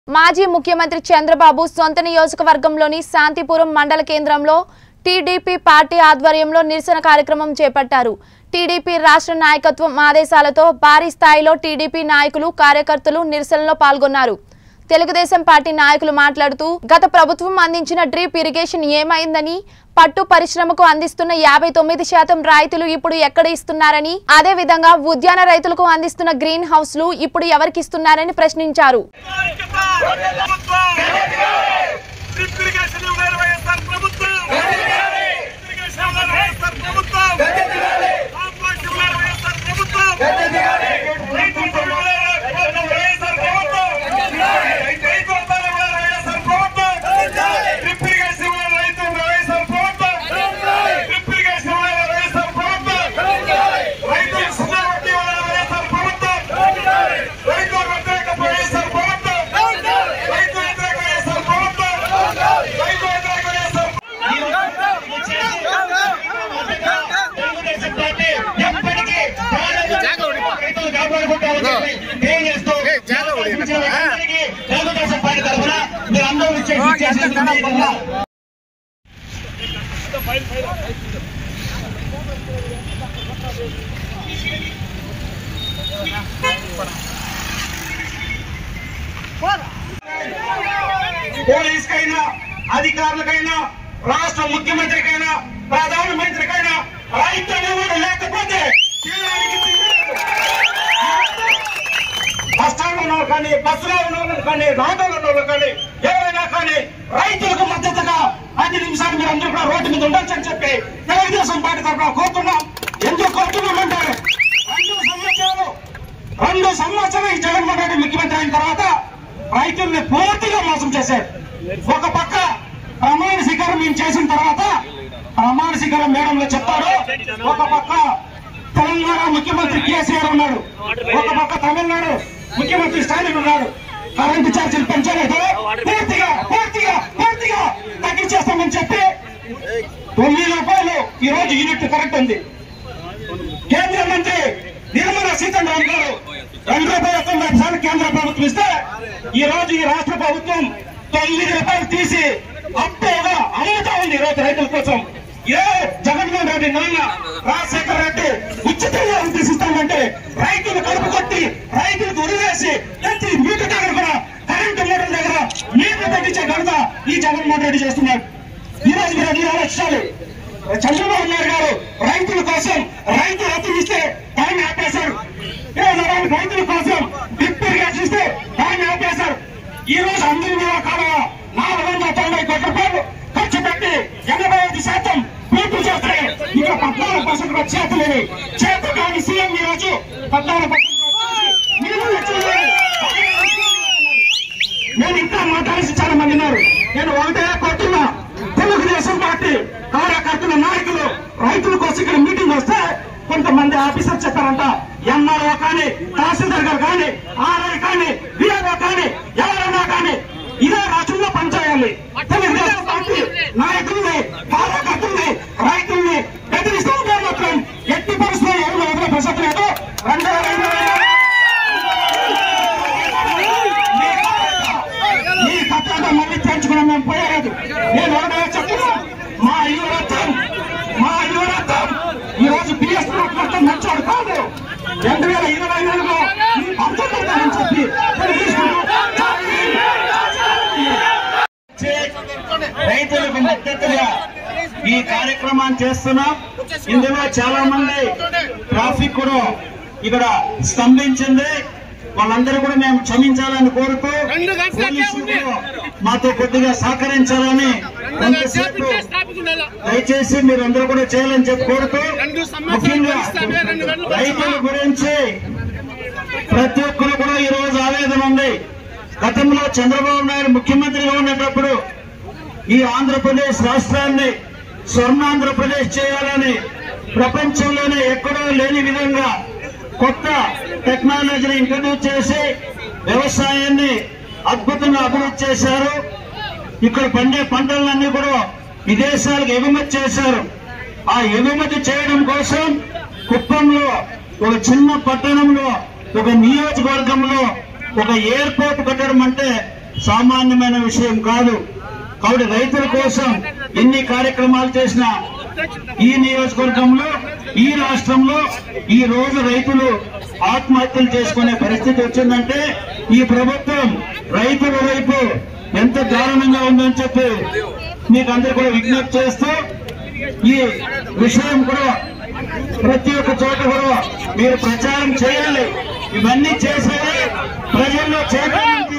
మాజీ ముఖ్యమంత్రి చంద్రబాబు సొంత నియోజకవర్గంలోని శాంతిపురం మండల కేంద్రంలో టీడీపీ పార్టీ ఆధ్వర్యంలో నిరసన కార్యక్రమం చేపట్టారు టీడీపీ రాష్ట్ర నాయకత్వం ఆదేశాలతో భారీ స్థాయిలో టీడీపీ నాయకులు కార్యకర్తలు నిరసనలో పాల్గొన్నారు తెలుగుదేశం పార్టీ నాయకులు మాట్లాడుతూ గత ప్రభుత్వం అందించిన డ్రిప్ ఇరిగేషన్ ఏమైందని పట్టు పరిశ్రమకు అందిస్తున్న యాభై తొమ్మిది శాతం రాయితీలు ఇప్పుడు ఎక్కడ ఇస్తున్నారని అదే విధంగా ఉద్యాన రైతులకు అందిస్తున్న గ్రీన్ హౌస్లు ఇప్పుడు ఎవరికి ఇస్తున్నారని ప్రశ్నించారు ట్రిప్లికేషన్ ఇవ్వలేరు వైఎస్ఆర్ ప్రభుత్వం ట్రిప్లికేషన్ ఇవ్వలేరు వైఎస్ఆర్ ప్రభుత్వం కాంప్లెక్స్ ఇవ్వలేరు వైఎస్ఆర్ ప్రభుత్వం రైతులకు ఇవ్వలేరు వైఎస్ఆర్ ప్రభుత్వం రైతు వద్దకు ఇవ్వలేరు వైఎస్ఆర్ ప్రభుత్వం ట్రిప్లికేషన్ ఇవ్వలేరు రైతు వైఎస్ఆర్ ప్రభుత్వం ట్రిప్లికేషన్ ఇవ్వలేరు వైఎస్ఆర్ ప్రభుత్వం రైతులకు సున్నా వడ్డీ ఇవ్వలేరు వైఎస్ఆర్ ప్రభుత్వం రైతు వ్యతిరేక వైఎస్ఆర్ ప్రభుత్వం రైతు వ్యతిరేక వైఎస్ఆర్ ప్రభుత్వం రైతు వ్యతిరేక వైఎస్ఆర్ తెలుగుదేశం పార్టీ ఎప్పటికీ రైతులు కాపాడుకుంటామని చెప్పి తెలియజేస్తూ అందరికీ తెలుగుదేశం పార్టీ తరఫున మీరు అందరూ ఇచ్చేసి ఇచ్చేసి సందర్భంగా పోలీసుకైనా అధికారులకైనా రాష్ట్ర ముఖ్యమంత్రికైనా ప్రధానమంత్రికైనా రైతు అనేవాడు లేకపోతే చేయడానికి తిరుగులేదు. బస్ స్టాండ్ ఉన్న వాళ్ళు కానీ బస్సులో ఉన్న వాళ్ళు కానీ రోడ్డులో ఉన్న వాళ్ళు కానీ ఎవరైనా కానీ రైతులకు మద్దతుగా ఐదు నిమిషాలు మీరు అందరూ కూడా రోడ్డు మీద ఉండొచ్చు అని చెప్పి తెలుగుదేశం పార్టీ తరఫున కోరుతున్నాం ఎందుకు కోరుతున్నామంటే రెండు సంవత్సరాలు రెండు సంవత్సరాలు ఈ జగన్మోహన్ రెడ్డి ముఖ్యమంత్రి అయిన తర్వాత రైతుల్ని పూర్తిగా మోసం చేశారు ఒక పక్క ప్రమాణ శిఖరం మేము చేసిన తర్వాత ప్రమాణ శిఖరం మేడంలో చెప్తారు ఒక పక్క తెలంగాణ ముఖ్యమంత్రి కేసీఆర్ ఉన్నాడు ఒక పక్క తమిళనాడు ముఖ్యమంత్రి స్టాలిన్ ఉన్నాడు కరెంటు ఛార్జీలు పెంచలేదు పూర్తిగా పూర్తిగా పూర్తిగా తగ్గించేస్తామని చెప్పి తొమ్మిది రూపాయలు ఈ రోజు యూనిట్ కరెంట్ ఉంది కేంద్ర మంత్రి నిర్మలా సీతారామన్ గారు రెండు రూపాయల తొంభై సార్లు కేంద్ర ప్రభుత్వం ఇస్తే ఈ రోజు ఈ రాష్ట్ర ప్రభుత్వం తొమ్మిది రూపాయలు తీసి అప్పుగా అమ్ముతా ఉంది ఈ రోజు రైతుల కోసం ఏ జగన్మోహన్ రెడ్డి నాన్న రాజశేఖర రెడ్డి ఉచితంగా ఉద్దేశిస్తామంటే రైతులు కడుపు కొట్టి రైతులకు ఉరివేసి ప్రతి మీటర్ దగ్గర కూడా కరెంటు మీటర్ దగ్గర నీళ్లు పెట్టించే ఘనత ఈ జగన్మోహన్ రెడ్డి చేస్తున్నాడు ఈ రోజు మీరు అన్ని ఆలోచించాలి చంద్రబాబు నాయుడు గారు రైతుల కోసం రైతు రద్దు ఇస్తే దాన్ని ఆపేశారు ఏ నరాలు రైతుల కోసం డ్రిప్ ఇరిగేషన్ ఇస్తే దాన్ని ఆపేశారు ఈ రోజు అందరి మీద కాలువ నాలుగు వందల తొంభై కోట్ల రూపాయలు ఖర్చు పెట్టి ఎనభై ఐదు శాతం పూర్తి చేస్తే ఇంకా పద్నాలుగు పర్సెంట్ కూడా చేతలేని చేత కాని సీఎం ఈ రోజు పద్నాలుగు పర్సెంట్ మీరు నేను ఇంకా మాట్లాడేసి చాలా మంది ఉన్నారు నేను ఒకటే కొట్టున్నా తెలుగుదేశం పార్టీ కార్యకర్తల నాయకులు రైతుల కోసం ఇక్కడ మీటింగ్ వస్తే కొంతమంది ఆఫీసర్ చెప్పారంట ఎంఆర్ఓ కానీ తహసీల్దార్ గారు కానీ ఆర్ఐ కానీ విఆర్ఓ కానీ ఎవరైనా కానీ ఇదే రాష్ట్రంలో పనిచేయాలి తెలుగుదేశం పార్టీ నాయకుల్ని కార్యకర్తల్ని రైతుల్ని బెదిరిస్తూ ఉంటే మాత్రం ఎట్టి పరిస్థితుల్లో ఎవరు వదిలే ప్రసక్తి లేదు రెండు వేల ఇరవై ఈ కథగా మళ్ళీ తెచ్చుకున్నాం మేము పోయలేదు నేను ఒకటే చెప్తున్నా మా యువరత్వం మా యువరత్వం ఈ రోజు బిఎస్ మొత్తం మంచోడు కాదు రెండు వేల ఇరవై నాలుగులో అర్థమవుతానని చెప్పి రైతులకు మద్దతుగా ఈ కార్యక్రమాన్ని చేస్తున్నాం ఇందులో చాలా మంది ట్రాఫిక్ కూడా ఇక్కడ స్తంభించింది వాళ్ళందరూ కూడా మేము క్షమించాలని కోరుతూ పోలీసులు కూడా మాతో కొద్దిగా సహకరించాలని కొంతసేపు దయచేసి మీరు అందరూ కూడా చేయాలని చెప్పి కోరుతూ ముఖ్యంగా రైతుల గురించి ప్రతి ఒక్కరు కూడా ఈ రోజు ఆవేదన ఉంది గతంలో చంద్రబాబు నాయుడు ముఖ్యమంత్రిగా ఉండేటప్పుడు ఈ ఆంధ్రప్రదేశ్ రాష్ట్రాన్ని స్వర్ణాంధ్రప్రదేశ్ చేయాలని ప్రపంచంలోనే ఎక్కడో లేని విధంగా కొత్త టెక్నాలజీని ఇంట్రడ్యూస్ చేసి వ్యవసాయాన్ని అద్భుతంగా అభివృద్ధి చేశారు ఇక్కడ పండే పంటలన్నీ కూడా విదేశాలకు ఎగుమతి చేశారు ఆ ఎగుమతి చేయడం కోసం కుప్పంలో ఒక చిన్న పట్టణంలో ఒక నియోజకవర్గంలో ఒక ఎయిర్పోర్ట్ కట్టడం అంటే సామాన్యమైన విషయం కాదు కాబట్టి రైతుల కోసం ఎన్ని కార్యక్రమాలు చేసిన ఈ నియోజకవర్గంలో ఈ రాష్ట్రంలో ఈ రోజు రైతులు ఆత్మహత్యలు చేసుకునే పరిస్థితి వచ్చిందంటే ఈ ప్రభుత్వం రైతుల వైపు ఎంత దారుణంగా ఉందని చెప్పి మీకు అందరు కూడా విజ్ఞప్తి చేస్తూ ఈ విషయం కూడా ప్రతి ఒక్క చోట కూడా మీరు ప్రచారం చేయాలి ఇవన్నీ చేసేది ప్రజల్లో చైతన్యం